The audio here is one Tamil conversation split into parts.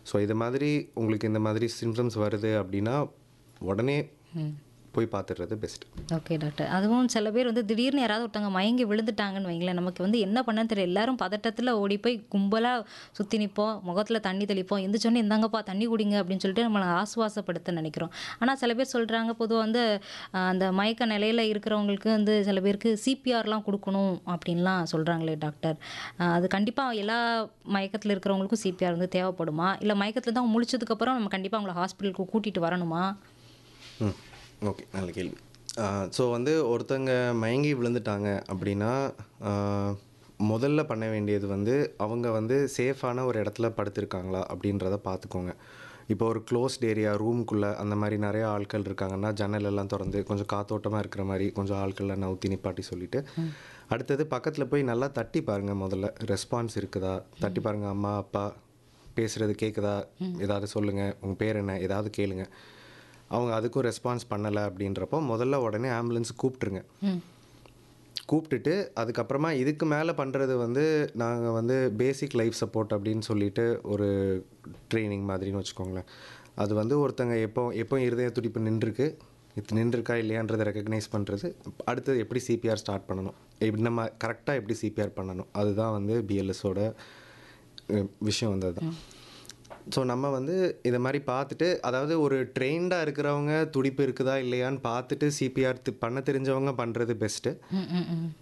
ஸோ இது மாதிரி உங்களுக்கு இந்த மாதிரி சிம்டம்ஸ் வருது அப்படின்னா உடனே போய் பார்த்துடுறது பெஸ்ட் ஓகே டாக்டர் அதுவும் சில பேர் வந்து திடீர்னு யாராவது ஒருத்தவங்க மயங்கி விழுந்துட்டாங்கன்னு வைங்களேன் நமக்கு வந்து என்ன பண்ணன்னு தெரியல எல்லாரும் பதட்டத்தில் ஓடி போய் கும்பலாக சுற்றி நிற்போம் முகத்தில் தண்ணி தெளிப்போம் எந்திரிச்சோன்னே இந்தாங்கப்பா தண்ணி குடிங்க அப்படின்னு சொல்லிட்டு நம்மளை ஆசுவாசப்படுத்த நினைக்கிறோம் ஆனால் சில பேர் சொல்கிறாங்க பொதுவாக வந்து ஆஹ், அந்த மயக்க நிலையில் இருக்கிறவங்களுக்கு வந்து சில பேருக்கு சிபிஆர்லாம் கொடுக்கணும் அப்படின்லாம் சொல்கிறாங்களே டாக்டர் ஆஹ், அது கண்டிப்பாக எல்லா மயக்கத்தில் இருக்கிறவங்களுக்கும் சிபிஆர் வந்து தேவைப்படுமா இல்லை மயக்கத்தில் தான் முழிச்சதுக்கப்புறம் நம்ம கண்டிப்பாக அவங்கள ஹாஸ்பிட்டலுக்கு கூட்டிகிட்டு வரணுமா ம் ஓகே நல்ல கேள்வி ஸோ வந்து ஒருத்தங்க மயங்கி விழுந்துட்டாங்க அப்படின்னா ஆஹ், முதல்ல பண்ண வேண்டியது வந்து அவங்க வந்து சேஃபான ஒரு இடத்துல படுத்திருக்காங்களா அப்படின்றத பார்த்துக்கோங்க இப்போ ஒரு க்ளோஸ்ட் ஏரியா ரூம்குள்ளே அந்த மாதிரி நிறைய ஆட்கள் இருக்காங்கன்னா ஜன்னல் எல்லாம் திறந்து கொஞ்சம் காத்தோட்டமாக இருக்கிற மாதிரி கொஞ்சம் ஆட்கள்லாம் நவுத்தி நிப்பாட்டி சொல்லிட்டு அடுத்தது பக்கத்தில் போய் நல்லா தட்டி பாருங்கள் முதல்ல ரெஸ்பான்ஸ் இருக்குதா தட்டி பாருங்கள் அம்மா அப்பா பேசுகிறது கேட்குதா ஏதாவது சொல்லுங்கள் உங்கள் பேர் என்ன ஏதாவது கேளுங்க அவங்க அதுக்கும் ரெஸ்பான்ஸ் பண்ணலை அப்படின்றப்போ முதல்ல உடனே ஆம்புலன்ஸ் கூப்பிட்ருங்க ம் கூப்பிட்டுட்டு அதுக்கப்புறமா இதுக்கு மேலே பண்ணுறது வந்து நாங்கள் வந்து பேசிக் லைஃப் சப்போர்ட் அப்படின்னு சொல்லிட்டு ஒரு ட்ரைனிங் மாதிரின்னு வச்சுக்கோங்களேன் அது வந்து ஒருத்தங்க எப்போ எப்போ இருதய துடிப்பு நின்றுருக்கு இது நின்றுருக்கா இல்லையான்றதை ரெக்கக்னைஸ் பண்ணுறது அடுத்தது எப்படி சிபிஆர் ஸ்டார்ட் பண்ணணும் எப்படி நம்ம கரெக்டாக எப்படி சிபிஆர் பண்ணணும் அதுதான் வந்து பிஎல்எஸோட விஷயம் வந்து அதுதான் ஸோ நம்ம வந்து இதை மாதிரி பார்த்துட்டு அதாவது ஒரு ட்ரெயின்டாக இருக்கிறவங்க துடிப்பு இருக்குதா இல்லையான்னு பார்த்துட்டு சிபிஆர் பண்ண தெரிஞ்சவங்க பண்ணுறது பெஸ்ட்டு ம் ம் ம்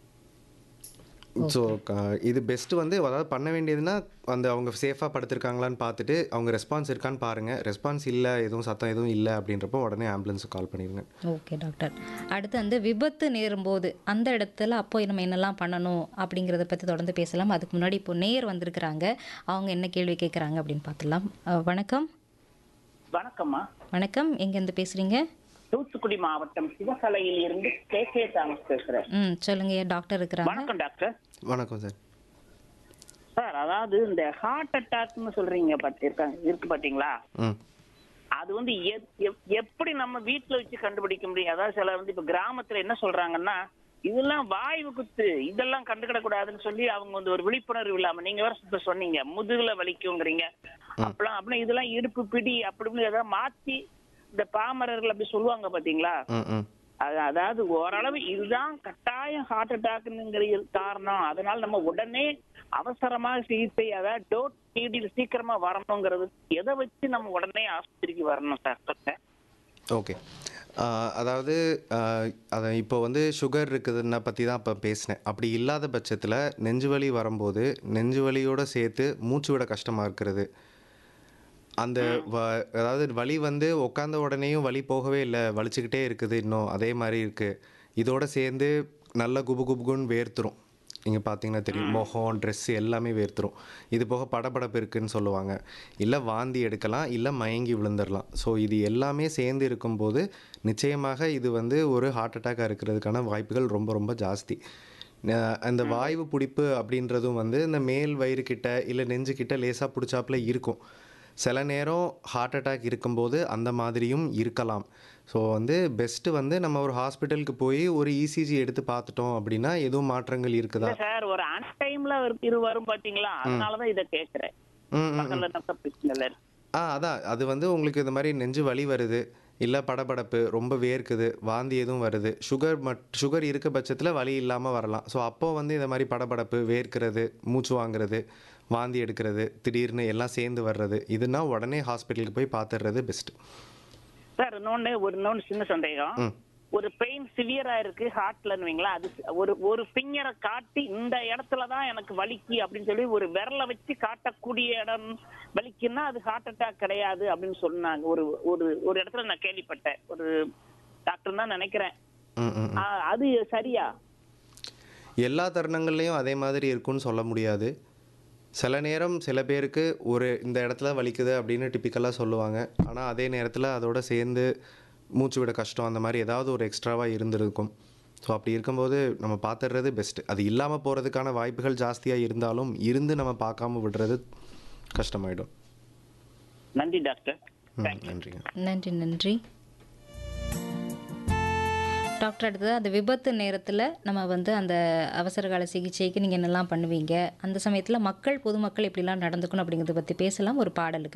ஸோ இது பெஸ்ட்டு வந்து அதாவது பண்ண வேண்டியதுன்னா அந்த அவங்க சேஃபாக படுத்திருக்காங்களான்னு பார்த்துட்டு அவங்க ரெஸ்பான்ஸ் இருக்கான்னு பாருங்கள் ரெஸ்பான்ஸ் இல்லை எதுவும் சத்தம் எதுவும் இல்லை அப்படின்றப்போ உடனே ஆம்புலன்ஸுக்கு கால் பண்ணிடுங்க ஓகே டாக்டர் அடுத்து வந்து விபத்து நேரும்போது அந்த இடத்துல அப்போ நம்ம என்னெல்லாம் பண்ணணும் அப்படிங்கிறத பற்றி தொடர்ந்து பேசலாம் அதுக்கு முன்னாடி இப்போ நேர் வந்திருக்கிறாங்க அவங்க என்ன கேள்வி கேட்குறாங்க அப்படின்னு பார்த்துலாம் அஹ், வணக்கம் வணக்கம்மா வணக்கம் எங்கேருந்து பேசுகிறீங்க தூத்துக்குடி மாவட்டம் சிவகலையில் இருந்து கே கே தாமஸ் பேசுறேன் ம் சொல்லுங்க டாக்டர் இருக்கிறாங்க வணக்கம் டாக்டர் வணக்கம் சார் சார் அதாவது இந்த ஹார்ட் அட்டாக்னு சொல்றீங்க பாத்தி- இருக்காங்க இருக்கு பாத்தீங்களா ம் அது வந்து எப்- எப்- எப்படி நம்ம வீட்டுல வச்சு கண்டுபிடிக்க முடியும் அதாவது சில வந்து இப்ப கிராமத்துல என்ன சொல்றாங்கன்னா இதெல்லாம் வாய்வு குத்து இதெல்லாம் கண்டுக்கிட கூடாதுன்னு சொல்லி அவங்க வந்து ஒரு விழிப்புணர்வு இல்லாம நீங்க வேற இப்ப சொன்னீங்க முதுகுல வலிக்குங்கிறீங்க அப்பலாம் அப்படின்னா இதெல்லாம் இடுப்பு பிடி அப்படி இப்படி ஏதாவது மாத்தி இந்த பாமரர்கள் அப்படி சொல்லுவாங்க பாத்தீங்களா ம் ம் அது- அதாவது ஓரளவு இதுதான் கட்டாயம் ஹார்ட் அட்டாக்ங்கிற காரணம் அதனால நம்ம உடனே அவசரமா சிகிச்சை அதாவது டோட் நீடில் சீக்கிரமா வரணுங்கிறது எதை வச்சு நம்ம உடனே ஆஸ்பத்திரிக்கு வரணும் சார் சொல்லுங்க ஓகே அதாவது ஆஹ், அதை இப்போ வந்து சுகர் இருக்குதுன்னா பற்றி தான் இப்போ பேசினேன் அப்படி இல்லாத பட்சத்தில் நெஞ்சு வலி வரும்போது நெஞ்சு வலியோட சேர்த்து மூச்சு விட கஷ்டமாக இருக்கிறது அந்த வ அதாவது வலி வந்து உட்காந்த உடனேயும் வலி போகவே இல்லை வலிச்சுக்கிட்டே இருக்குது இன்னும் அதே மாதிரி இருக்குது இதோட சேர்ந்து நல்ல குபு குபுகுன்னு வேர்த்துரும் இங்கே பார்த்தீங்கன்னா தெரியும் முகம் ட்ரெஸ்ஸு எல்லாமே வேர்த்துரும் இது போக படபடப்பு இருக்குன்னு சொல்லுவாங்க இல்லை வாந்தி எடுக்கலாம் இல்லை மயங்கி விழுந்துடலாம் ஸோ இது எல்லாமே சேர்ந்து இருக்கும்போது நிச்சயமாக இது வந்து ஒரு ஹார்ட் அட்டாக்காக இருக்கிறதுக்கான வாய்ப்புகள் ரொம்ப ரொம்ப ஜாஸ்தி ந- அந்த வாய்வு பிடிப்பு அப்படின்றதும் வந்து இந்த மேல் வயிறு கிட்ட இல்லை நெஞ்சு கிட்ட லேசாக பிடிச்சாப்புல இருக்கும் சில நேரம் ஹார்ட் அட்டாக் இருக்கும்போது அந்த மாதிரியும் இருக்கலாம் ஸோ வந்து பெஸ்ட்டு வந்து நம்ம ஒரு ஹாஸ்பிட்டலுக்கு போய் ஒரு இசிஜி எடுத்து பார்த்துட்டோம் அப்படின்னா எதுவும் மாற்றங்கள் இருக்குதா இல்ல சார் ஒரு அன் டைம்ல இது வரும் பாத்தீங்களா அதனாலதான் இதை கேக்குறேன் ம் ம் பக்கத்துல இருக்க பிரச்சனை இல்ல ஆ அதான் அது வந்து உங்களுக்கு இந்த மாதிரி நெஞ்சு வலி வருது இல்லை படபடப்பு ரொம்ப வேர்க்குது வாந்தி எதுவும் வருது சுகர் மட் சுகர் இருக்க பட்சத்தில் வலி இல்லாமல் வரலாம் ஸோ அப்போ வந்து இந்த மாதிரி படபடப்பு வேர்க்கிறது மூச்சு வாங்குறது வாந்தி எடுக்கிறது திடீர்னு எல்லாம் சேர்ந்து வர்றது இதுனா உடனே ஹாஸ்பிட்டலுக்கு போய் பார்த்துடுறது பெஸ்ட்டு சார் இன்னொன்னு ஒரு இன்னொன்னு சின்ன சந்தேகம் ம் ஒரு பெயின் சிவியரா இருக்கு ஹார்ட்லன்னு வைங்களா அது ஒரு ஒரு ஃபிங்கரை காட்டி இந்த இடத்துல தான் எனக்கு வலிக்கு அப்படின்னு சொல்லி ஒரு விரலை வச்சு காட்டக்கூடிய இடம் வலிக்குன்னா அது ஹார்ட் அட்டாக் கிடையாது அப்படின்னு சொன்னாங்க ஒரு ஒரு ஒரு இடத்துல நான் கேள்விப்பட்டேன் ஒரு டாக்டர் தான் நினைக்கிறேன் ம் ம் ஆ, அது சரியா எல்லா தருணங்கள்லையும் அதே மாதிரி இருக்கும்னு சொல்ல முடியாது சில நேரம் சில பேருக்கு ஒரு இந்த இடத்துல வலிக்குது அப்படின்னு டிப்பிக்கலாக சொல்லுவாங்க ஆனால் அதே நேரத்தில் அதோட சேர்ந்து மூச்சு விட கஷ்டம் அந்த மாதிரி ஏதாவது ஒரு எக்ஸ்ட்ராவாக இருந்திருக்கும் ஸோ அப்படி இருக்கும்போது நம்ம பார்த்துடுறது பெஸ்ட்டு அது இல்லாமல் போகிறதுக்கான வாய்ப்புகள் ஜாஸ்தியாக இருந்தாலும் இருந்து நம்ம பார்க்காம விடுறது கஷ்டமாயிடும் நன்றி டாக்டர் ம் நன்றிங்க நன்றி நன்றி டாக்டர் அடுத்தது அந்த விபத்து நேரத்தில் நம்ம வந்து அந்த அவசரகால சிகிச்சைக்கு நீங்கள் என்னெல்லாம் பண்ணுவீங்க அந்த சமயத்தில் மக்கள் பொதுமக்கள் எப்படிலாம் நடந்துக்கணும் அப்படிங்கிறத பற்றி பேசலாம் ஒரு பாடலுக்கு